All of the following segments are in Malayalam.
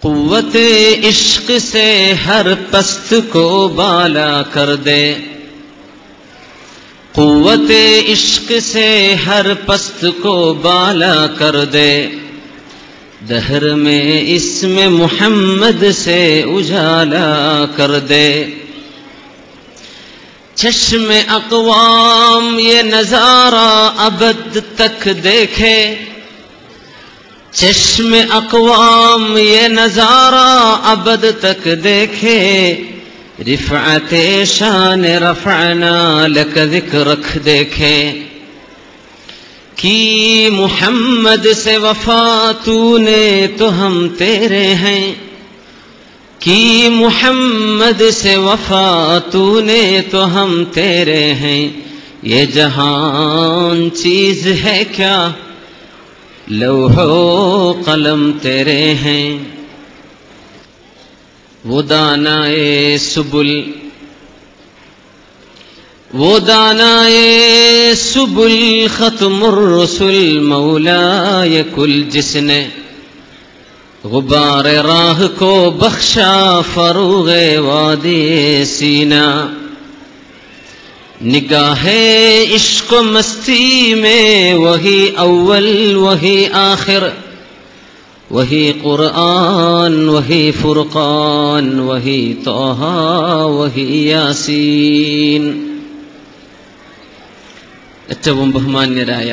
قوت عشق سے ہر پست کو بالا کر دے قوت عشق سے ہر پست کو بالا کر دے دہر میں اسم محمد سے اجالا کر دے چشم اقوام یہ نظارہ ابد تک دیکھے چشم اقوام یہ نظارہ ابد تک دیکھے رفعت شان رفعنا لک ذکرک دیکھے کی محمد سے وفا تو نے تو ہم تیرے ہیں کی محمد سے وفا تو نے تو ہم تیرے ہیں یہ جہان چیز ہے کیا لوح و قلم تیرے ہیں وہ دانا سبل وہ دانا سبل ختم الرسل مولا کل جس نے غبار راہ کو بخشا فروغ وادی سینا نگاہ عشق و مستی میں وہی اول وہی آخر وہی قرآن وہی فرقان وہی توحا وہی യാസീൻ ഏറ്റവും ബഹുമാന്യരായ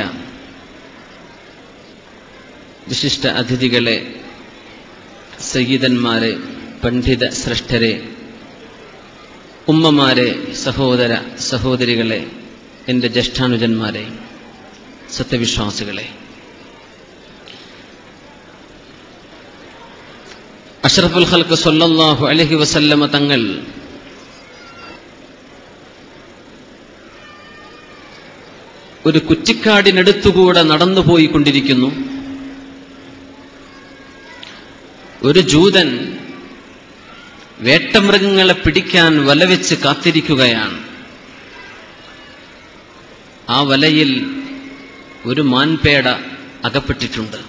വിശിഷ്ട അതിഥികളെ സയ്യിദന്മാരെ പണ്ഡിത ശ്രേഷ്ഠരെ ഉമ്മമാരെ സഹോദര സഹോദരികളെ എൻ്റെ ജ്യേഷ്ഠാനുജന്മാരെ സത്യവിശ്വാസികളെ അഷ്റഫുൽ ഖൽക്ക് സൊല്ലാഹു അലഹി വസല്ലമ തങ്ങൾ ഒരു കുറ്റിക്കാടിനടുത്തുകൂടെ നടന്നുപോയിക്കൊണ്ടിരിക്കുന്നു ഒരു ജൂതൻ വേട്ടമൃഗങ്ങളെ പിടിക്കാൻ വലവെച്ച് കാത്തിരിക്കുകയാണ് ആ വലയിൽ ഒരു മാൻപേട അകപ്പെട്ടിട്ടുണ്ട്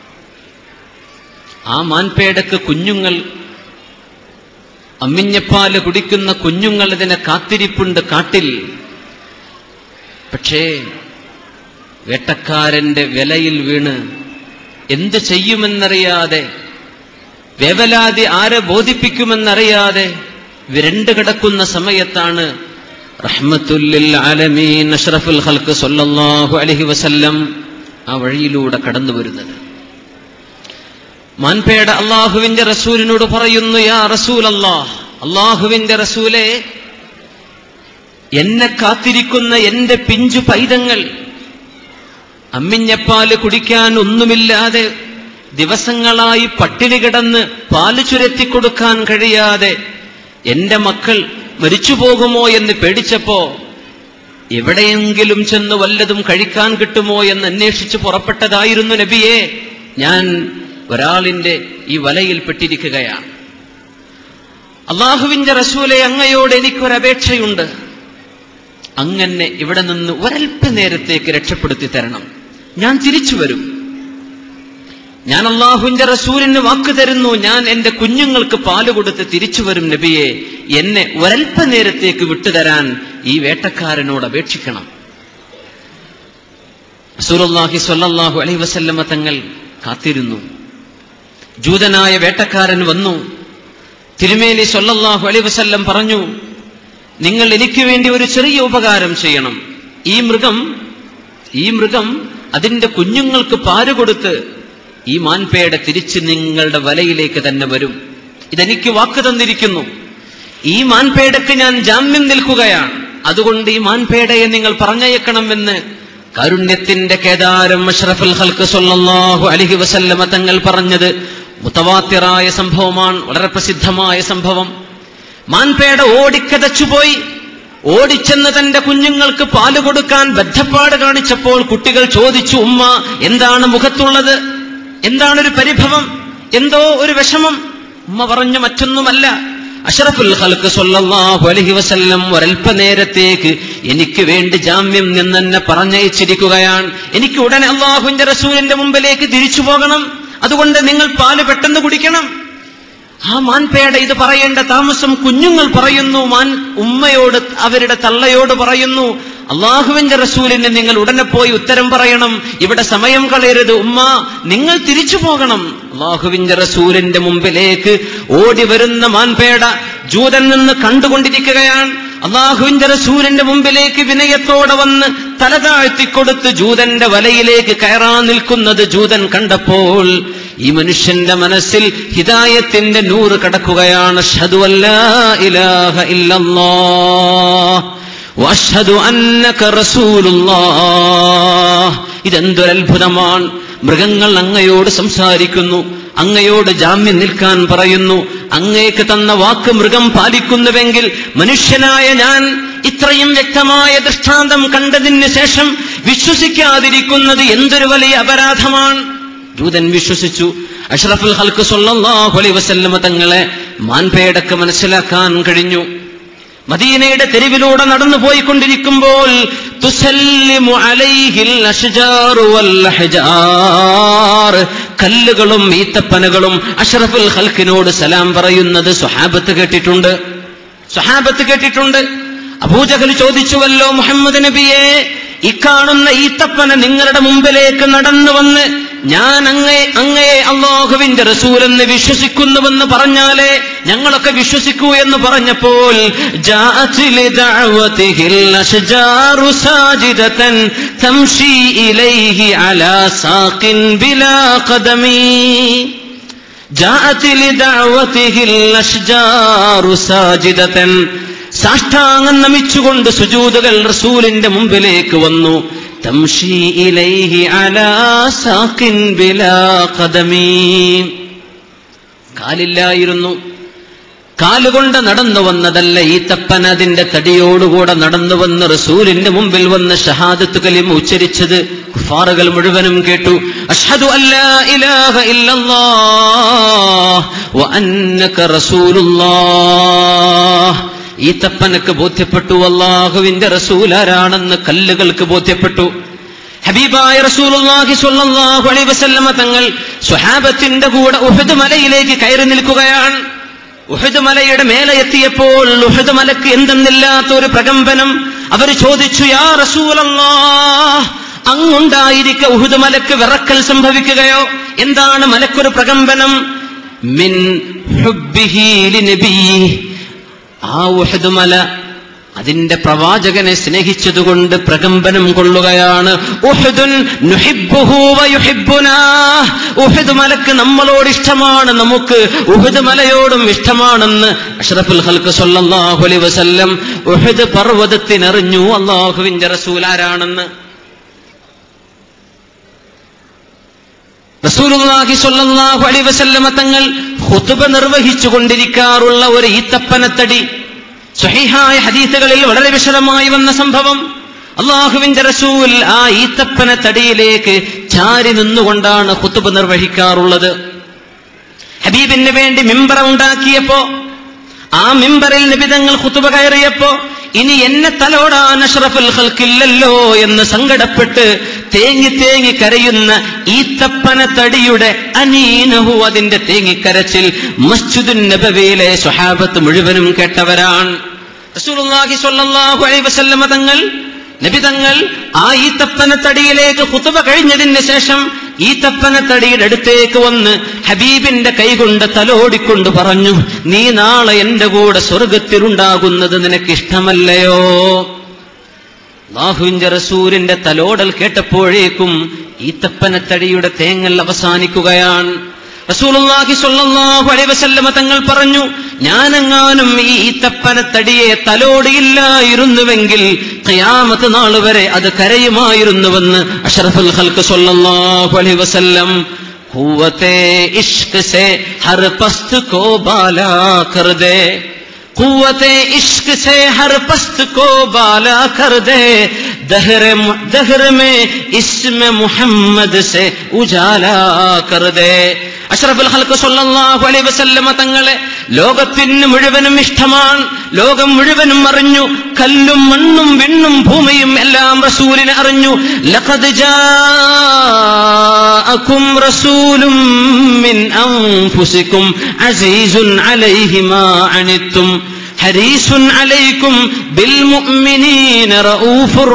ആ മാൻപേടക്ക് കുഞ്ഞുങ്ങൾ അമ്മിഞ്ഞപ്പാല് കുടിക്കുന്ന കുഞ്ഞുങ്ങൾ ഇതിനെ കാത്തിരിപ്പുണ്ട് കാട്ടിൽ പക്ഷേ വേട്ടക്കാരന്റെ വിലയിൽ വീണ് എന്ത് ചെയ്യുമെന്നറിയാതെ വേവലാതി ആരെ ബോധിപ്പിക്കുമെന്നറിയാതെ വിരണ്ടു കിടക്കുന്ന സമയത്താണ് റഹ്മത്തുല്ലിൽ ആലമീൻ അഷ്റഫുൽ ഖൽക്ക് സല്ലല്ലാഹു അലൈഹി വസല്ലം ആ വഴിയിലൂടെ കടന്നു വരുന്നത് മാൻപേട അള്ളാഹുവിന്റെ റസൂലിനോട് പറയുന്നു യാ റസൂൽ അള്ളാഹ് അള്ളാഹുവിന്റെ റസൂലെ എന്നെ കാത്തിരിക്കുന്ന എന്റെ പിഞ്ചു പൈതങ്ങൾ അമ്മിഞ്ഞപ്പാല് കുടിക്കാൻ ഒന്നുമില്ലാതെ ദിവസങ്ങളായി പട്ടിണി കിടന്ന് പാല് ചുരത്തിക്കൊടുക്കാൻ കഴിയാതെ എന്റെ മക്കൾ മരിച്ചു പോകുമോ എന്ന് പേടിച്ചപ്പോ എവിടെയെങ്കിലും ചെന്ന് വല്ലതും കഴിക്കാൻ കിട്ടുമോ എന്ന് അന്വേഷിച്ച് പുറപ്പെട്ടതായിരുന്നു നബിയെ ഞാൻ ഒരാളിന്റെ ഈ വലയിൽ പെട്ടിരിക്കുകയാണ് അള്ളാഹുവിന്റെ റസൂലെ അങ്ങയോട് എനിക്കൊരപേക്ഷയുണ്ട് അങ്ങനെ ഇവിടെ നിന്ന് ഒരൽപ്പ നേരത്തേക്ക് രക്ഷപ്പെടുത്തി തരണം ഞാൻ തിരിച്ചു വരും ഞാൻ അള്ളാഹുവിന്റെ റസൂലിന് വാക്ക് തരുന്നു ഞാൻ എന്റെ കുഞ്ഞുങ്ങൾക്ക് പാല് കൊടുത്ത് തിരിച്ചു വരും നബിയെ എന്നെ ഒരൽപ്പ നേരത്തേക്ക് വിട്ടുതരാൻ ഈ വേട്ടക്കാരനോട് അപേക്ഷിക്കണം റസൂലുള്ളാഹി സ്വല്ലല്ലാഹു അലൈഹി വസല്ലമ തങ്ങൾ കാത്തിരുന്നു ജൂതനായ വേട്ടക്കാരൻ വന്നു തിരുമേനി സ്വല്ലല്ലാഹു അലൈഹി വസല്ലം പറഞ്ഞു നിങ്ങൾ എനിക്ക് വേണ്ടി ഒരു ചെറിയ ഉപകാരം ചെയ്യണം ഈ മൃഗം ഈ മൃഗം അതിന്റെ കുഞ്ഞുങ്ങൾക്ക് പാല് കൊടുത്ത് ഈ മാൻപേട തിരിച്ച് നിങ്ങളുടെ വലയിലേക്ക് തന്നെ വരും ഇതെനിക്ക് വാക്ക് തന്നിരിക്കുന്നു ഈ മാൻപേടക്ക് ഞാൻ ജാമ്യം നിൽക്കുകയാണ് അതുകൊണ്ട് ഈ മാൻപേടയെ നിങ്ങൾ പറഞ്ഞയക്കണമെന്ന് കാരുണ്യത്തിന്റെ കേദാരം അഷ്റഫുൽ ഹൽക്ക് സല്ലല്ലാഹു അലൈഹി വസല്ലമ തങ്ങൾ പറഞ്ഞത് മുത്തവാത്തിറായ സംഭവമാണ് വളരെ പ്രസിദ്ധമായ സംഭവം മാൻപേട ഓടിക്കതച്ചുപോയി ഓടിച്ചെന്ന് തന്റെ കുഞ്ഞുങ്ങൾക്ക് പാല് കൊടുക്കാൻ ബദ്ധപ്പാട് കാണിച്ചപ്പോൾ കുട്ടികൾ ചോദിച്ചു ഉമ്മ എന്താണ് മുഖത്തുള്ളത് എന്താണൊരു പരിഭവം എന്തോ ഒരു വിഷമം ഉമ്മ പറഞ്ഞു മറ്റൊന്നുമല്ല അഷറഫുൽ ഖൽക്ക് സല്ലല്ലാഹു അലൈഹി വസല്ലം ഒരൽപ്പനേരത്തേക്ക് എനിക്ക് വേണ്ടി ജാമ്യം നിന്നെന്നെ പറഞ്ഞയച്ചിരിക്കുകയാണ് എനിക്ക് ഉടനെ അള്ളാഹുവിന്റെ റസൂലിന്റെ മുമ്പിലേക്ക് തിരിച്ചു പോകണം അതുകൊണ്ട് നിങ്ങൾ പാല് പെട്ടെന്ന് കുടിക്കണം ആ മാൻപേട ഇത് പറയേണ്ട താമസം കുഞ്ഞുങ്ങൾ പറയുന്നു മാൻ ഉമ്മയോട് അവരുടെ തള്ളയോട് പറയുന്നു അള്ളാഹുവിന്റെ റസൂലിന് നിങ്ങൾ ഉടനെ പോയി ഉത്തരം പറയണം ഇവിടെ സമയം കളയരുത് ഉമ്മ നിങ്ങൾ തിരിച്ചു പോകണം അള്ളാഹുവിന്റെ റസൂലിന്റെ മുമ്പിലേക്ക് ഓടി വരുന്ന മാൻപേട ജൂതൻ നിന്ന് കണ്ടുകൊണ്ടിരിക്കുകയാണ് അള്ളാഹുവിന്റെ റസൂലിന്റെ മുമ്പിലേക്ക് വിനയത്തോടെ വന്ന് തല താഴ്ത്തിക്കൊടുത്ത് ജൂതന്റെ വലയിലേക്ക് കയറാൻ നിൽക്കുന്നത് ജൂതൻ കണ്ടപ്പോൾ ഈ മനുഷ്യന്റെ മനസ്സിൽ ഹിദായത്തിന്റെ നൂറ് കടക്കുകയാണ് അഷ്ഹദു അല്ലാ ഇലാഹ ഇല്ലല്ലാഹ് വഅഷ്ഹദു അന്നക റസൂലുള്ളാഹ് ഇതെന്തൊരത്ഭുതമാണ് മൃഗങ്ങൾ അങ്ങയോട് സംസാരിക്കുന്നു അങ്ങയോട് ജാമ്യം നിൽക്കാൻ പറയുന്നു അങ്ങേക്ക് തന്ന വാക്ക് മൃഗം പാലിക്കുന്നുവെങ്കിൽ മനുഷ്യനായ ഞാൻ ഇത്രയും വ്യക്തമായ ദൃഷ്ടാന്തം കണ്ടതിന് ശേഷം വിശ്വസിക്കാതിരിക്കുന്നത് എന്തൊരു വലിയ അപരാധമാണ് ജൂതൻ വിശ്വസിച്ചു അഷ്റഫുൽ ഹൽക്ക് സല്ലല്ലാഹു അലൈഹി വസല്ലമ തങ്ങളെ മാൻപേടക്ക് മനസ്സിലാക്കാൻ കഴിഞ്ഞു മദീനയുടെ തെരുവിലൂടെ നടന്നു പോയിക്കൊണ്ടിരിക്കുമ്പോൾ തുസല്ലിമു അലൈഹിൽ അഷ്ജാറു വൽ അഹ്ജാർ കല്ലുകളും ഈത്തപ്പനകളും അഷ്റഫുൽ ഹൽക്കിനോട് സലാം പറയുന്നത് സ്വഹാബത്ത് കേട്ടിട്ടുണ്ട് സ്വഹാബത്ത് കേട്ടിട്ടുണ്ട് അബൂജഹൽ ചോദിച്ചുവല്ലോ മുഹമ്മദ് നബിയെ ഇക്കാണുന്ന ഈത്തപ്പന നിങ്ങളുടെ മുമ്പിലേക്ക് നടന്നു വന്ന് ഞാൻ അങ്ങേ അങ്ങയെ അള്ളാഹുവിന്റെ റസൂലെന്ന് വിശ്വസിക്കുന്നുവെന്ന് പറഞ്ഞാലേ ഞങ്ങളൊക്കെ വിശ്വസിക്കൂ എന്ന് പറഞ്ഞപ്പോൾ ജാഅത് ലിദഅവതിഹിൽ അശ്ജാറു സാജിദതൻ തംശി ഇലൈഹി അലാ സാഖിൻ ബിലാ ഖദമി ജാഅത് ലിദഅവതിഹിൽ അശ്ജാറു സാജിദതൻ സാഷ്ടാംഗം നമിച്ചുകൊണ്ട് സുജൂതുകൾ റസൂലിന്റെ മുമ്പിലേക്ക് വന്നു തംഷി ഇലൈഹി അലാ സാഖിൻ ബിലാ ഖദമീ കാലില്ലായിരുന്നു കാലുകൊണ്ട് നടന്നു വന്നതല്ല ഈ തപ്പൻ അതിന്റെ തടിയോടുകൂടെ നടന്നു വന്ന് റസൂലിന്റെ മുമ്പിൽ വന്ന് ഷഹാദത്ത് കലിമ ഉച്ചരിച്ചത് കുഫാറുകൾ മുഴുവനും കേട്ടു അഷ്ഹദു അല്ലാ ഇലാഹ ഇല്ലല്ലാഹ് വ അന്നക റസൂലുള്ളാഹ് ഈ തപ്പനക്ക് ബോധ്യപ്പെട്ടു അള്ളാഹുവിന്റെ റസൂലാരാണെന്ന് കല്ലുകൾക്ക് ബോധ്യപ്പെട്ടു ഹബീബായ റസൂലുള്ളാഹി സ്വല്ലല്ലാഹു അലൈഹി വസല്ലമ തങ്ങൾ സ്വഹാബത്തിന്റെ കൂടെ ഉഹദ് മലയിലേക്ക് കയറി നിൽക്കുകയാണ് ഉഹദ് മലയുടെ മേലെ എത്തിയപ്പോൾ ഉഹദ് മലക്ക് എന്തെന്നില്ലാത്ത ഒരു പ്രകമ്പനം അവർ ചോദിച്ചു യാ റസൂലല്ലാഹ് അങ്ങുണ്ടായിരിക്ക ഉഹുദ് മലക്ക് വിറക്കൽ സംഭവിക്കുകയോ എന്താണ് മലക്കൊരു പ്രകമ്പനം മിൻ ഹുബ്ബിഹി ലിനബിയ്യി ആ ഉഹദ് മല അതിന്റെ പ്രവാചകനെ സ്നേഹിച്ചതുകൊണ്ട് പ്രകമ്പനം കൊള്ളുകയാണ് ഉഹദുൻ നുഹിബ്ബുഹു വയുഹിബ്ബുനാ ഉഹദ് മലക്ക് നമ്മളോട് ഇഷ്ടമാണ് നമുക്ക് ഉഹദ് മലയോടും ഇഷ്ടമാണെന്ന് അഷ്റഫുൽ ഹൽക്ക് സല്ലല്ലാഹു അലൈഹി വസല്ലം ഉഹദ് പർവ്വതത്തിനറിഞ്ഞു അള്ളാഹുവിന്റെ റസൂലാരാണെന്ന് റസൂലുള്ളാഹി സ്വല്ലല്ലാഹു അലൈഹി വസല്ലമ തങ്ങൾ ഖുതുബ നിർവഹിച്ചു കൊണ്ടിരിക്കാറുള്ള ഒരു ഈത്തപ്പനത്തടി സ്വഹീഹായ ഹദീസുകളിൽ വളരെ വിശദമായി വന്ന സംഭവം അള്ളാഹുവിന്റെ റസൂൽ ആ ഈത്തപ്പനത്തടിയിലേക്ക് ചാരി നിന്നുകൊണ്ടാണ് ഖുതുബ നിർവഹിക്കാറുള്ളത് ഹബീബിന് വേണ്ടി മിമ്പറ ഉണ്ടാക്കിയപ്പോ ആ മിമ്പറിൽ നിബിതങ്ങൾ ഖുതുബ കയറിയപ്പോ ഇനി എന്നെ തലോടാൻ അഷ്റഫുൽ ഹൽക്കില്ലല്ലോ എന്ന് സങ്കടപ്പെട്ട് തേങ്ങി തേങ്ങി കരയുന്ന ഈത്തപ്പന തടിയുടെ അനീനഹു അതിന്റെ തേങ്ങിക്കരച്ചിൽ മസ്ജിദുൻ നബവിയിലെ സ്വഹാബത്ത് മുഴുവനും കേട്ടവരാണ് റസൂലുള്ളാഹി സ്വല്ലല്ലാഹു അലൈഹി വസല്ലമ തങ്ങൾ നബി തങ്ങൾ ആ ഈത്തപ്പനത്തടിയിലേക്ക് കുത്തുവ കഴിഞ്ഞതിന് ശേഷം ഈത്തപ്പനത്തടിയുടെ അടുത്തേക്ക് വന്ന് ഹബീബിന്റെ കൈകൊണ്ട് തലോടിക്കൊണ്ട് പറഞ്ഞു നീ നാളെ എന്റെ കൂടെ സ്വർഗത്തിലുണ്ടാകുന്നത് നിനക്കിഷ്ടമല്ലയോ അള്ളാഹുവിന്റെ റസൂലിന്റെ തലോടൽ കേട്ടപ്പോഴേക്കും ഈത്തപ്പനത്തടിയുടെ തേങ്ങൽ അവസാനിക്കുകയാണ് റസൂലുള്ളാഹി സ്വല്ലല്ലാഹു അലൈഹി വസല്ലമ തങ്ങൾ പറഞ്ഞു ഞാനെങ്ങാനും ഈ ഈത്തപ്പനത്തടിയെ തലോടിയില്ലായിരുന്നുവെങ്കിൽ ഖിയാമത്ത് നാൾ വരെ അത് കരയുമായിരുന്നുവെന്ന് അഷ്റഫുൽ ഖൽക്ക് സ്വല്ലല്ലാഹു അലൈഹി വസല്ലം ഖുവത്തെ ഇഷ്ക് സെ ഹർ പസ്ത് കോ ബാലാ കർ ദേ قوت عشق سے ہر پست کو بالا کر دے دہر دہر میں اسم محمد سے ഉജാല കർ ദേ അഷ്റഫുൽ ഹൽക്ക് സല്ലല്ലാഹു അലൈഹി വസല്ലമ തങ്ങളെ ലോകത്തിന് മുഴുവനും ഇഷ്ടമാണ് ലോകം മുഴുവനും അറിഞ്ഞു കല്ലും മണ്ണും വിണ്ണും ഭൂമിയും എല്ലാം റസൂലിനെ അറിഞ്ഞു ലഖദ് ജാഅകും റസൂലും മിൻ അൻഫുസികും അസീസുൻ അലൈഹി മാ അനിത്തും ഹരീസുൻ അലൈക്കും ബിൽ മുഅ്മിനീന റഊഫുർ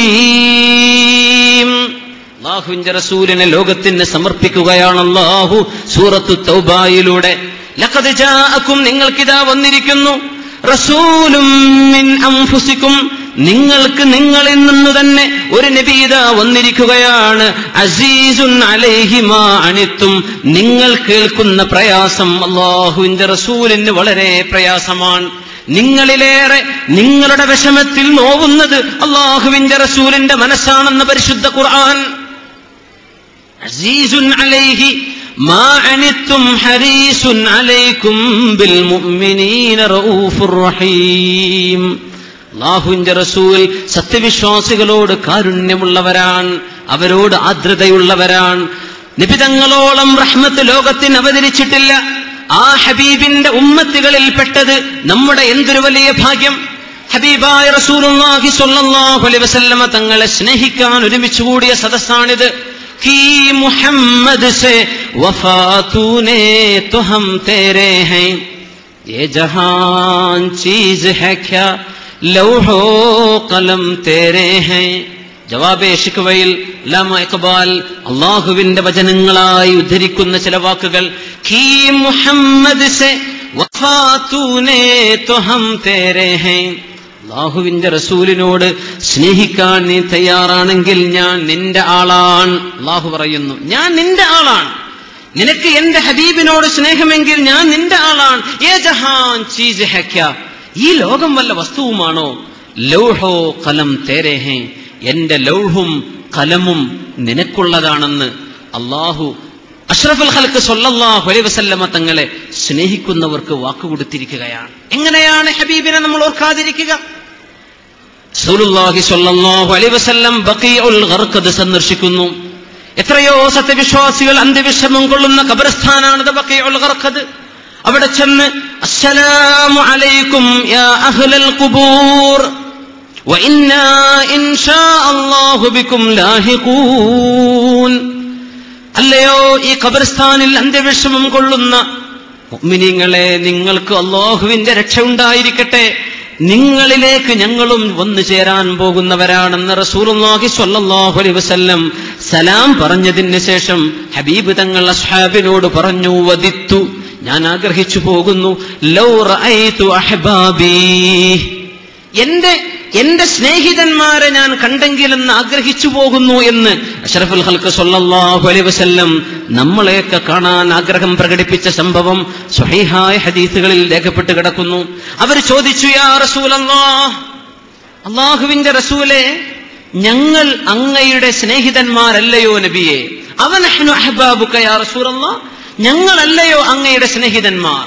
റഹീം അള്ളാഹുവിന്റെ റസൂലിനെ ലോകത്തിന് സമർപ്പിക്കുകയാണ് അള്ളാഹു സൂറത്തു തൗബായിലൂടെ ലഖദ് ജാഅക്കും നിങ്ങൾക്കിതാ വന്നിരിക്കുന്നു റസൂലും മിൻ അൻഫുസിക്കും നിങ്ങൾക്ക് നിങ്ങളിൽ നിന്ന് തന്നെ ഒരു നബീത വന്നിരിക്കുകയാണ് അസീസുൻ അലൈഹിമാ അണിത്തും നിങ്ങൾ കേൾക്കുന്ന പ്രയാസം അള്ളാഹുവിന്റെ റസൂലിന് വളരെ പ്രയാസമാണ് നിങ്ങളിലേറെ നിങ്ങളുടെ വിഷമത്തിൽ നോവുന്നത് അള്ളാഹുവിന്റെ റസൂലിന്റെ മനസ്സാണെന്ന് പരിശുദ്ധ ഖുർആൻ അസീസുൻ അലൈഹി ما عنتم حريص عليكم بالمؤمنين رؤوف رحيم അള്ളാഹുവിന്റെ റസൂൽ സത്യവിശ്വാസികളോട് കാരുണ്യമുള്ളവരാണ് അവരോട് ആർദ്രതയുള്ളവരാണ് നിബിതങ്ങളോളം റഹ്മത്ത് ലോകത്തിന് അവതരിച്ചിട്ടില്ല ആ ഹബീബിന്റെ ഉമ്മത്തുകളിൽ പെട്ടത് നമ്മുടെ എന്തൊരു വലിയ ഭാഗ്യം ഹബീബായ റസൂലുള്ളാഹി സ്വല്ലല്ലാഹു അലൈഹി വസല്ലമ തങ്ങളെ സ്നേഹിക്കാൻ ഒരുമിച്ച് കൂടിയ സദസ്സാണിത് की मोहम्मद से वफा तूने तो हम तेरे हैं ये जहान चीज है क्या लौहो कलम तेरे हैं ജവാബെ ഷിക്വയിൽ ലമ ഇക്ബാൽ അള്ളാഹുവിന്റെ വചനങ്ങളായി ഉദ്ധരിക്കുന്ന ചില വാക്കുകൾ ഖീ മുഹമ്മദ് സെ വഫാ തൂനെ तो हम तेरे हैं അള്ളാഹുവിന്റെ റസൂലിനോട് സ്നേഹിക്കാൻ നീ തയ്യാറാണെങ്കിൽ ഞാൻ നിന്റെ ആളാണ് അള്ളാഹു പറയുന്നു ഞാൻ നിന്റെ ആളാണ് നിനക്ക് എന്റെ ഹബീബിനോട് സ്നേഹമെങ്കിൽ ഞാൻ നിന്റെ ആളാണ് ഏ ജഹാൻ ചീസ് ഹെക്ക ഈ ലോകം വല്ല വസ്തുവുമാണോ ലൗഹോ കലം തേരേഹേ എന്റെ ലൗഹും കലമും നിനക്കുള്ളതാണെന്ന് അള്ളാഹു അഷ്റഫുൽ ഖൽക്ക് സല്ലല്ലാഹു അലൈഹി വസല്ലമ തങ്ങളെ സ്നേഹിക്കുന്നവർക്ക് വാക്കുകൊടുത്തിരിക്കുകയാണ് എങ്ങനെയാണ് ഹബീബിനെ നമ്മൾ ഓർക്കാതിരിക്കുക റസൂലുള്ളാഹി സ്വല്ലല്ലാഹു അലൈഹി വസല്ലം ബഖീഉൽ ഗർഖദ് സന്ദർശിക്കുന്നു എത്രയോ സത്യവിശ്വാസികൾ അന്ത്യവിഷമം കൊള്ളുന്ന ഖബർസ്ഥാനാണത് ബഖീഉൽ ഗർഖദ് അവിടെ ചെന്ന് അസ്സലാമു അലൈക്കും യാ അഹ്ലൽ ഖുബൂർ وإنا إن شاء الله بكم لاحقون അല്ലയോ ഈ ഖബർസ്ഥാനിൽ അന്ത്യവിഷമം കൊള്ളുന്ന മുഅ്മിനീങ്ങളെ നിങ്ങൾക്ക് അള്ളാഹുവിന്റെ രക്ഷ ഉണ്ടായിരിക്കട്ടെ നിങ്ങളിലേക്ക് ഞങ്ങളും വന്നു ചേരാൻ പോകുന്നവരാണെന്ന് റസൂലുള്ളാഹി സ്വല്ലല്ലാഹു അലൈഹി വസല്ലം സലാം പറഞ്ഞതിന് ശേഷം ഹബീബ് തങ്ങൾ അസ്ഹാബിനോട് പറഞ്ഞു വദിത്തു ഞാൻ ആഗ്രഹിച്ചു പോകുന്നു ലൗ റഅയ്തു അഹ്ബാബി എന്റെ എന്റെ സ്നേഹിതന്മാരെ ഞാൻ കണ്ടെങ്കിലെന്ന് ആഗ്രഹിച്ചു പോകുന്നു എന്ന് അഷറഫുൽ ഹൽക്ക് സല്ലല്ലാഹു അലൈഹി വസല്ലം നമ്മളെയൊക്കെ കാണാൻ ആഗ്രഹം പ്രകടിപ്പിച്ച സംഭവം സ്വഹീഹായ ഹദീസുകളിൽ രേഖപ്പെട്ട് കിടക്കുന്നു അവർ ചോദിച്ചു യാ റസൂലല്ലാഹ് അള്ളാഹുവിന്റെ റസൂലെ ഞങ്ങൾ അങ്ങയുടെ സ്നേഹിതന്മാരല്ലയോ നബിയെ അവനഹ്നു അഹ്ബാബുക യാ റസൂലല്ലാഹ് ഞങ്ങളല്ലയോ അങ്ങയുടെ സ്നേഹിതന്മാർ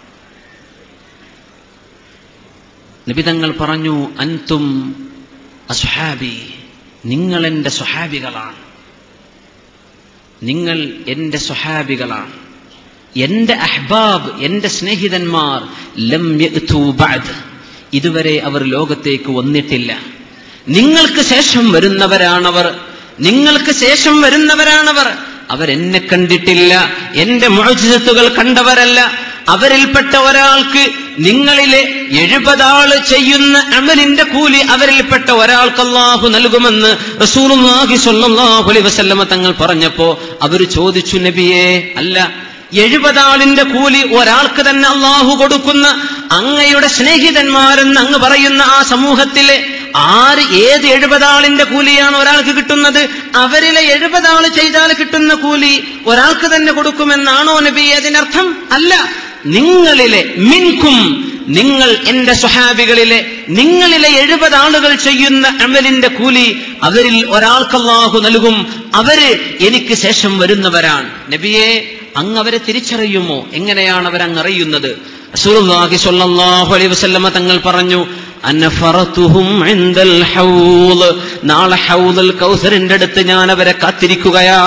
നിബിതങ്ങൾ പറഞ്ഞു അൻതും അസുഹാബി നിങ്ങൾ എന്റെ സുഹാബികളാണ് നിങ്ങൾ എന്റെ സുഹാബികളാണ് എന്റെ അഹ്ബാബ് എന്റെ സ്നേഹിതന്മാർ ലം യഅ്തു ബഅദ് ഇതുവരെ അവർ ലോകത്തേക്ക് വന്നിട്ടില്ല നിങ്ങൾക്ക് ശേഷം വരുന്നവരാണവർ നിങ്ങൾക്ക് ശേഷം വരുന്നവരാണവർ അവരെന്നെ കണ്ടിട്ടില്ല എന്റെ മുഴജിത്തുകൾ കണ്ടവരല്ല അവരിൽപ്പെട്ട ഒരാൾക്ക് നിങ്ങളിലെ എഴുപതാള് ചെയ്യുന്ന അമലിന്റെ കൂലി അവരിൽപ്പെട്ട ഒരാൾക്ക് അള്ളാഹു നൽകുമെന്ന് റസൂലുള്ളാഹി സ്വല്ലല്ലാഹു അലൈഹി വസല്ലമ തങ്ങൾ പറഞ്ഞപ്പോ അവർ ചോദിച്ചു നബിയെ അല്ല എഴുപതാളിന്റെ കൂലി ഒരാൾക്ക് തന്നെ അള്ളാഹു കൊടുക്കുന്ന അങ്ങയുടെ സ്നേഹിതന്മാരെന്ന് അങ്ങ് പറയുന്ന ആ സമൂഹത്തിലെ ആര് ഏത് എഴുപതാളിന്റെ കൂലിയാണ് ഒരാൾക്ക് കിട്ടുന്നത് അവരിലെ എഴുപതാള് ചെയ്താൽ കിട്ടുന്ന കൂലി ഒരാൾക്ക് തന്നെ കൊടുക്കുമെന്നാണോ നബി അതിനർത്ഥം അല്ല നിങ്ങളിലെ മിൻകും നിങ്ങൾ എന്റെ സ്വഹാബികളിലെ നിങ്ങളിലെ എഴുപത് ആളുകൾ ചെയ്യുന്ന അമലിന്റെ കൂലി അവരിൽ ഒരാൾക്കല്ലാഹു നൽകും അവര് എനിക്ക് ശേഷം വരുന്നവരാണ് നബിയെ അങ്ങ് അവരെ തിരിച്ചറിയുമോ എങ്ങനെയാണ് അവരങ്ങ് അറിയുന്നത് റസൂലുള്ളാഹി സ്വല്ലല്ലാഹു അലൈഹി വസല്ലമ തങ്ങൾ പറഞ്ഞു അനഫറതുഹും ഇൻദൽ ഹൗൽ നാളെ ഹൗദുൽ കൗസറിന്റെ അടുത്ത് ഞാൻ അവരെ കാത്തിരിക്കുകയാണ്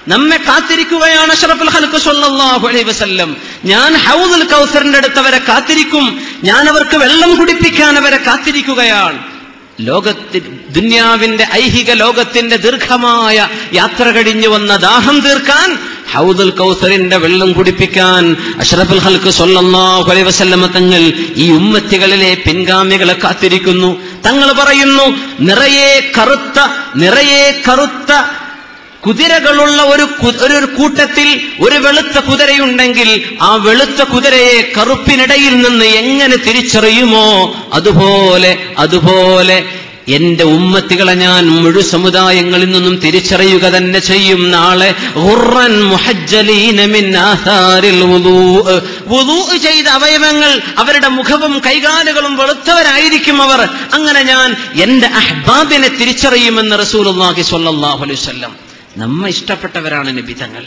നമ്മെ കാത്തിരിക്കുകയാണ് അഷ്റഫുൽ ഖൽഖ് സല്ലല്ലാഹു അലൈഹി വസല്ലം ഞാൻ ഹൗദുൽ കൗസറിന്റെ അടുത്ത് അവരെ കാത്തിരിക്കും ഞാൻ അവർക്ക് വെള്ളം കുടിപ്പിക്കാൻ അവരെ കാത്തിരിക്കുകയാണ് ലോകത്തി ദുന്യാവിന്റെ ഐഹിക ലോകത്തിന്റെ ദീർഘമായ യാത്ര കഴിഞ്ഞു വന്ന ദാഹം തീർക്കാൻ ഹൗദുൽ കൗസറിന്റെ വെള്ളം കുടിപ്പിക്കാൻ അഷ്റഫുൽ ഹൽക്ക് സല്ലല്ലാഹു അലൈഹി വസല്ലമ തങ്ങൾ ഈ ഉമ്മത്തികളിലെ പിൻഗാമികളെ കാത്തിരിക്കുന്നു തങ്ങൾ പറയുന്നു നിറയെ കറുത്ത നിറയെ കറുത്ത കുതിരകളുള്ള ഒരു കു- ഒരു ഒരു കൂട്ടത്തിൽ ഒരു വെളുത്ത കുതിരയുണ്ടെങ്കിൽ ആ വെളുത്ത കുതിരയെ കറുപ്പിനിടയിൽ നിന്ന് എങ്ങനെ തിരിച്ചറിയുമോ അതുപോലെ അതുപോലെ എന്റെ ഉമ്മത്തികളെ ഞാൻ മുഴു സമുദായങ്ങളിൽ നിന്നും തിരിച്ചറിയുക തന്നെ ചെയ്യും നാളെ ഖുർറൻ മുഹജ്ജലീന മിൻ ആഥാരിൽ വുദൂഅ്. വുദൂഅ് ചെയ്ത അവയവങ്ങൾ അവരുടെ മുഖവും കൈകാലുകളും വെളുത്തവരായിരിക്കും അവർ അങ്ങനെ ഞാൻ എന്റെ അഹ്ബാബിനെ തിരിച്ചറിയുമെന്ന് റസൂലുള്ളാഹി സ്വല്ലല്ലാഹു അലൈഹി വസല്ലം നമ്മ ഇഷ്ടപ്പെട്ടവരാണ് നബി തങ്ങൾ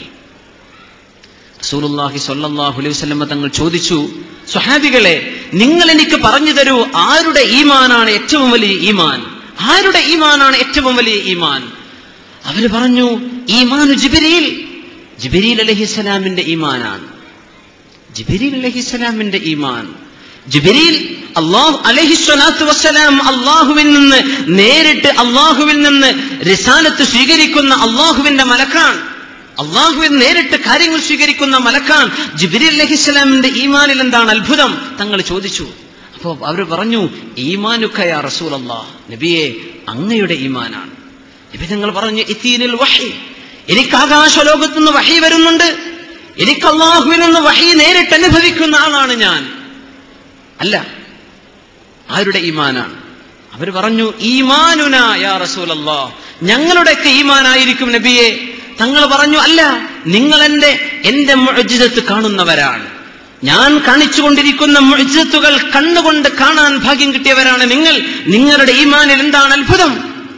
റസൂലുള്ളാഹി സ്വല്ലല്ലാഹു അലൈഹി വസല്ലം തങ്ങൾ ചോദിച്ചു സ്വഹാബികളെ നിങ്ങൾ എനിക്ക് പറഞ്ഞു തരൂ ആരുടെ ഈമാനാണ് ഏറ്റവും വലിയ ഈമാൻ ആരുടെ ഈമാനാണ് ഏറ്റവും വലിയ ഈമാൻ അവര് പറഞ്ഞു ഈമാനു ജിബിരിയിൽ ജിബിരിൽ അലഹിസ്സലാമിന്റെ ഈമാനാണ് ജിബിരിൽ അലഹിസ്സലാമിന്റെ ഈമാൻ ജിബിരിൽ അള്ളാഹു അലഹിസ്വലാത്തു വസ്സലാം അള്ളാഹുവിൽ നിന്ന് നേരിട്ട് അള്ളാഹുവിൽ നിന്ന് റിസാലത്ത് സ്വീകരിക്കുന്ന അള്ളാഹുവിന്റെ മലക്കാണ് അള്ളാഹുവിൽ നേരിട്ട് കാര്യങ്ങൾ സ്വീകരിക്കുന്ന മലക്കാൻ ജിബിരി അലഹിസ്സലാമിന്റെ ഈമാനിൽ എന്താണ് അത്ഭുതം തങ്ങൾ ചോദിച്ചു അപ്പോ അവർ പറഞ്ഞു ഈമാനുക്കയാ റസൂൽ അള്ളാഹ് നബിയെ അങ്ങയുടെ ഈമാനാണ് നബി തങ്ങൾ പറഞ്ഞു ഇത്തീനിൽ വഹി എനിക്ക് ആകാശലോകത്തുനിന്ന് വഹി വരുന്നുണ്ട് എനിക്ക് അള്ളാഹുവിൽ നിന്ന് വഹി നേരിട്ട് അനുഭവിക്കുന്ന ആളാണ് ഞാൻ അല്ല ആരുടെ ഈമാനാണ് അവർ പറഞ്ഞു ഈമാനുന യാ റസൂലല്ലാ ഞങ്ങളുടെയൊക്കെ ഈമാനായിരിക്കും നബിയെ തങ്ങൾ പറഞ്ഞു അല്ല നിങ്ങൾ എന്റെ എന്റെ മുഅ്ജിസത്ത് കാണുന്നവരാണ് ഞാൻ കാണിച്ചുകൊണ്ടിരിക്കുന്ന മുഅ്ജിസത്തുകൾ കണ്ണുകൊണ്ട് കാണാൻ ഭാഗ്യം കിട്ടിയവരാണ് നിങ്ങൾ നിങ്ങളുടെ ഈമാനിൽ എന്താണ് അത്ഭുതം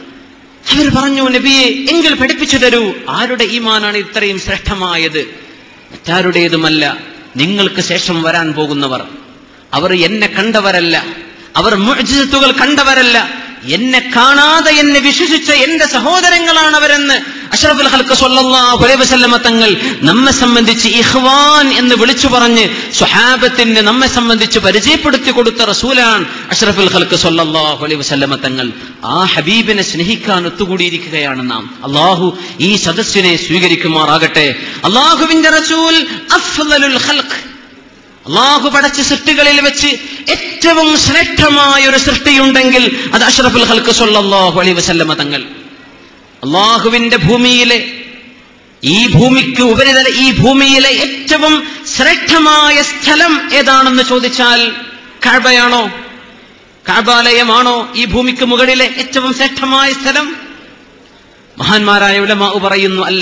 അവർ പറഞ്ഞു നബിയെ എങ്കിൽ പഠിപ്പിച്ചു തരൂ ആരുടെ ഈമാനാണ് ഇത്രയും ശ്രേഷ്ഠമായത് മറ്റാരുടേതുമല്ല നിങ്ങൾക്ക് ശേഷം വരാൻ പോകുന്നവർ അവർ എന്നെ കണ്ടവരല്ല അവർ മുഅ്ജിസത്തുകൾ കണ്ടവരല്ല എന്നെ കാണാതെ എന്നെ വിശ്വസിച്ച എന്റെ സഹോദരങ്ങളാണ് അവരെന്ന് അഷ്റഫുൽ ഹൽക്ക് സല്ലല്ലാഹു അലൈഹി വസല്ലമ തങ്ങൾ നമ്മെ സംബന്ധിച്ച് ഇഹ്വാൻ എന്ന് വിളിച്ചു പറഞ്ഞ് സ്വഹാബത്തിന് നമ്മെ സംബന്ധിച്ച് പരിചയപ്പെടുത്തി കൊടുത്ത റസൂലാണ് അഷ്റഫുൽ ഹൽക്ക് സല്ലല്ലാഹു അലൈഹി വസല്ലമ തങ്ങൾ ആ ഹബീബിനെ സ്നേഹിക്കാൻ ഒത്തുകൂടിയിരിക്കുകയാണ് നാം അള്ളാഹു ഈ സദസ്സിനെ സ്വീകരിക്കുമാറാകട്ടെ അള്ളാഹുവിന്റെ റസൂൽ അഫ്ളലുൽ ഖൽഖ് അള്ളാഹു പടച്ച സൃഷ്ടികളിൽ വെച്ച് ഏറ്റവും ശ്രേഷ്ഠമായ ഒരു സൃഷ്ടിയുണ്ടെങ്കിൽ അത് അഷ്റഫുൽ ഹൽക്ക് സല്ലല്ലാഹു അലൈഹി വസല്ലമ തങ്ങൾ അള്ളാഹുവിന്റെ ഭൂമിയിലെ ഈ ഭൂമിക്ക് ഉപരിതല ഈ ഭൂമിയിലെ ഏറ്റവും ശ്രേഷ്ഠമായ സ്ഥലം ഏതാണെന്ന് ചോദിച്ചാൽ കഴബയാണോ കഴബാലയമാണോ ഈ ഭൂമിക്ക് മുകളിലെ ഏറ്റവും ശ്രേഷ്ഠമായ സ്ഥലം മഹാന്മാരായ ഉലമാ പറയുന്നു അല്ല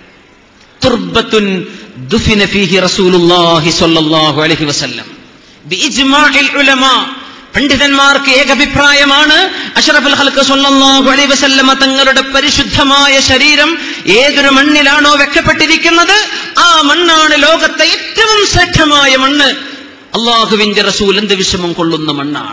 തുർബത്തുൻ ദുഫിന ഫീഹി റസൂലുള്ളാഹി സ്വല്ലല്ലാഹു അലൈഹി വസല്ലം ബിഇജ്മാഇൽ ഉലമാ പണ്ഡിതന്മാർക്ക് ഏകഭിപ്രായമാണ് അഷറഫുൽ ഹൽക്ക് സ്വല്ലല്ലാഹു അലൈഹി വസല്ലമ തങ്ങളുടെ പരിശുദ്ധമായ ശരീരം ഏതൊരു മണ്ണിലാണോ വെക്കപ്പെട്ടിരിക്കുന്നത് ആ മണ്ണാണ് ലോകത്തെ ഏറ്റവും ശ്രേഷ്ഠമായ മണ്ണ് അള്ളാഹുവിന്റെ റസൂൽ എന്ത് വിഷമം കൊള്ളുന്ന മണ്ണാണ്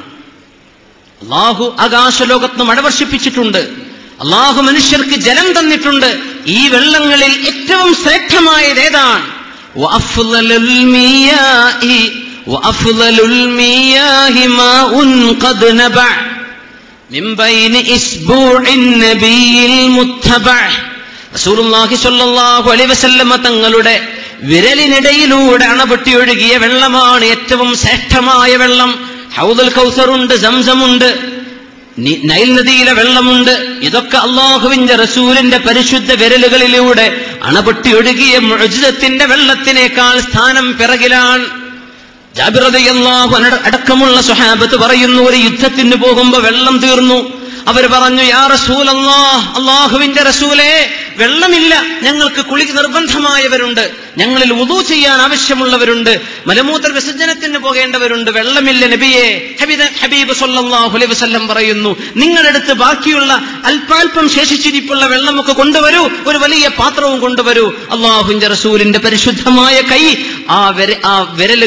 അള്ളാഹു ആകാശലോകത്ത് മഴ വർഷിപ്പിച്ചിട്ടുണ്ട് അള്ളാഹു മനുഷ്യർക്ക് ജലം തന്നിട്ടുണ്ട് ഈ വെള്ളങ്ങളിൽ ഏറ്റവും ശ്രേഷ്ഠമായത് ഏതാണ് وأفضل المياه وأفضل المياه ماء قد نبع من بين إسبوع النبي المتبع റസൂലുള്ളാഹി സ്വല്ലല്ലാഹു അലൈഹി വസല്ലമ തങ്ങളുടെ വിരലിനിടയിലൂടെ അണപൊട്ടി ഒഴുകിയ വെള്ളമാണ് ഏറ്റവും ശ്രേഷ്ഠമായ വെള്ളം ഹൗദുൽ കൗസറുണ്ട് സംസമുണ്ട് നി- നൈൽ നദിയിലെ വെള്ളമുണ്ട് ഇതൊക്കെ അള്ളാഹുവിന്റെ റസൂലിന്റെ പരിശുദ്ധ വിരലുകളിലൂടെ അണപൊട്ടി ഒഴുകിയ മുഅ്ജിസത്തിന്റെ വെള്ളത്തിനേക്കാൾ സ്ഥാനം പിറകിലാണ് ജാബിർ റളിയല്ലാഹു അൻഹു അടക്കമുള്ള സ്വഹാബത്ത് പറയുന്നു ഒരു യുദ്ധത്തിന് പോകുമ്പോ വെള്ളം തീർന്നു അവർ പറഞ്ഞു യാ റസൂൽ അള്ളാഹ് അള്ളാഹുവിന്റെ റസൂലേ വെള്ളമില്ല ഞങ്ങൾക്ക് കുളി നിർബന്ധമായവരുണ്ട് ഞങ്ങളിൽ ഉദു ചെയ്യാൻ ആവശ്യമുള്ളവരുണ്ട് മലമൂത്ര വിസർജനത്തിന് പോകേണ്ടവരുണ്ട് വെള്ളമില്ല നബിയെ ഹബീബ് ഹബീബ് സല്ലല്ലാഹു അലൈഹി വസല്ലം പറയുന്നു നിങ്ങളടുത്ത് ബാക്കിയുള്ള അല്പാൽപം ശേഷിച്ചിരിപ്പുള്ള വെള്ളമൊക്കെ കൊണ്ടുവരൂ ഒരു വലിയ പാത്രവും കൊണ്ടുവരൂ അള്ളാഹുവിന്റെ റസൂലിന്റെ പരിശുദ്ധമായ കൈ ആ വിര ആ വിരലുകൾ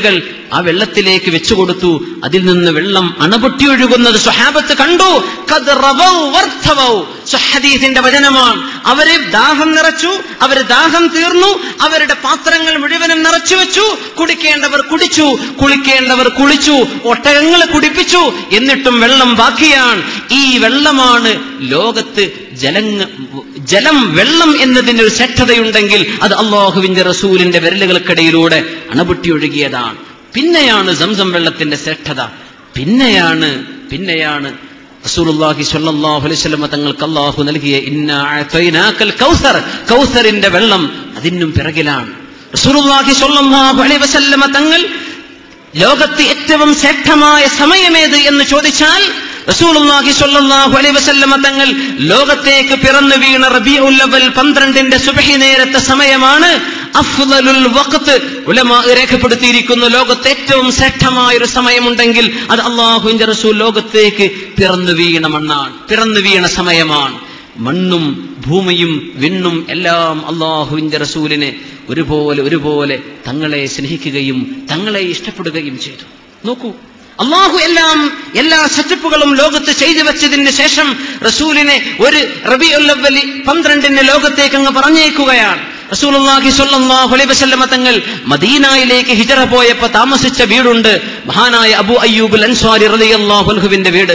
ആ വെള്ളത്തിലേക്ക് വെച്ചുകൊടുത്തു അതിൽ നിന്ന് വെള്ളം അണപൊട്ടിയൊഴുകുന്നത് സ്വഹാബത്ത് കണ്ടു ഖദ് റവൗ വർദ്ധവൗ. സ്വഹദീസിന്റെ വചനമാണ് അവര് ദാഹം നിറച്ചു അവര് ദാഹം തീർന്നു അവരുടെ പാത്രങ്ങൾ മുഴുവനും നിറച്ചു വെച്ചു കുടിക്കേണ്ടവർ കുടിച്ചു കുളിക്കേണ്ടവർ കുളിച്ചു ഒട്ടകങ്ങളെ കുടിപ്പിച്ചു എന്നിട്ടും വെള്ളം ബാക്കിയാണ് ഈ വെള്ളമാണ് ലോകത്ത് ജലങ്ങ ജലം വെള്ളം എന്നതിന് ഒരു ശ്രദ്ധതയുണ്ടെങ്കിൽ അത് അള്ളാഹുവിന്റെ റസൂലിന്റെ വിരലുകൾക്കിടയിലൂടെ അണപൊട്ടിയൊഴുകിയതാണ് പിന്നെയാണ് സംസം വെള്ളത്തിന്റെ ശ്രദ്ധത പിന്നെയാണ് പിന്നെയാണ് റസൂലുള്ളാഹി സ്വല്ലല്ലാഹു അലൈഹി വസല്ലം തങ്ങൾക്ക് അല്ലാഹു നൽകിയ ഇന്നാ അഅതൈനാക്കൽ കൗസർ കൗസറിന്റെ വെള്ളം അതിനും പിറകിലാണ് റസൂലുള്ളാഹി സ്വല്ലല്ലാഹു അലൈഹി വസല്ലം തങ്ങൾ ലോകത്ത് ഏറ്റവും ശ്രേഷ്ഠമായ സമയമേത് എന്ന് ചോദിച്ചാൽ റസൂലുള്ളാഹി സ്വല്ലല്ലാഹു അലൈഹി വസല്ലമ തങ്ങൾ ലോകത്തേക്ക് പിറന്നു വീണ റബീഉൽ അവൽ പന്ത്രണ്ടിന്റെ സുബഹി നേരത്തെ സമയമാണ് അഫ്ളലുൽ വഖത്ത് ഉലമാ രേഖപ്പെടുത്തിയിരിക്കുന്നു ലോകത്ത് ഏറ്റവും ശ്രേഷ്ഠമായ ഒരു സമയമുണ്ടെങ്കിൽ അത് അള്ളാഹുവിന്റെ റസൂൽ ലോകത്തേക്ക് പിറന്നു വീണ മണ്ണാണ് പിറന്നു വീണ സമയമാണ് മണ്ണും ഭൂമിയും വിണ്ണും എല്ലാം അള്ളാഹുവിന്റെ റസൂലിനെ ഒരുപോലെ ഒരുപോലെ തങ്ങളെ സ്നേഹിക്കുകയും തങ്ങളെ ഇഷ്ടപ്പെടുകയും ചെയ്തു നോക്കൂ അള്ളാഹു എല്ലാം എല്ലാ സെറ്റപ്പുകളും ലോകത്ത് ചെയ്തു വെച്ചതിന് ശേഷം റസൂലിനെ ഒരു റബി ഉല്ലവലി പന്ത്രണ്ടിന് ലോകത്തേക്ക് അങ്ങ് പറഞ്ഞേക്കുകയാണ് റസൂലുള്ളാഹി സ്വല്ലല്ലാഹു അലൈഹി വസല്ലമ തങ്ങൾ മദീനയിലേക്ക് ഹിജറ പോയപ്പോ താമസിച്ച വീടുണ്ട് മഹാനായ അബു അയ്യൂബുൽ അൻസ്വാരി റളിയല്ലാഹു അൻഹുവിന്റെ വീട്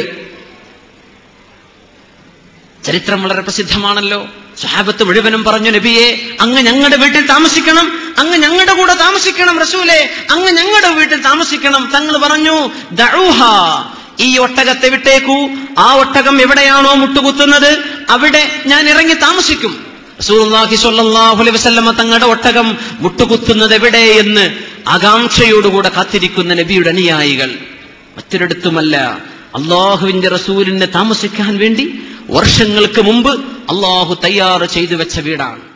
ചരിത്രം വളരെ പ്രസിദ്ധമാണല്ലോ സ്വഹാബത്ത് മുഴുവനും പറഞ്ഞു നബിയെ അങ്ങ് ഞങ്ങളുടെ വീട്ടിൽ താമസിക്കണം അങ്ങ് ഞങ്ങളുടെ കൂടെ താമസിക്കണം റസൂലെ അങ്ങ് ഞങ്ങളുടെ വീട്ടിൽ താമസിക്കണം തങ്ങൾ പറഞ്ഞു ദഊഹ ഈ ഒട്ടകത്തെ വിട്ടേക്കൂ ആ ഒട്ടകം എവിടെയാണോ മുട്ടുകുത്തുന്നത് അവിടെ ഞാൻ ഇറങ്ങി താമസിക്കും റസൂലുള്ളാഹി സ്വല്ലല്ലാഹു അലൈഹി വസല്ലമ തങ്ങളുടെ ഒട്ടകം മുട്ടുകുത്തുന്നത് എവിടെ എന്ന് ആകാംക്ഷയോടുകൂടെ കാത്തിരിക്കുന്ന നബിയുടെ അനുയായികൾ മറ്റൊരിടത്തുമല്ല അള്ളാഹുവിന്റെ റസൂലിനെ താമസിക്കാൻ വേണ്ടി വർഷങ്ങൾക്ക് മുമ്പ് അള്ളാഹു തയ്യാറ് ചെയ്തു വെച്ച വീടാണ്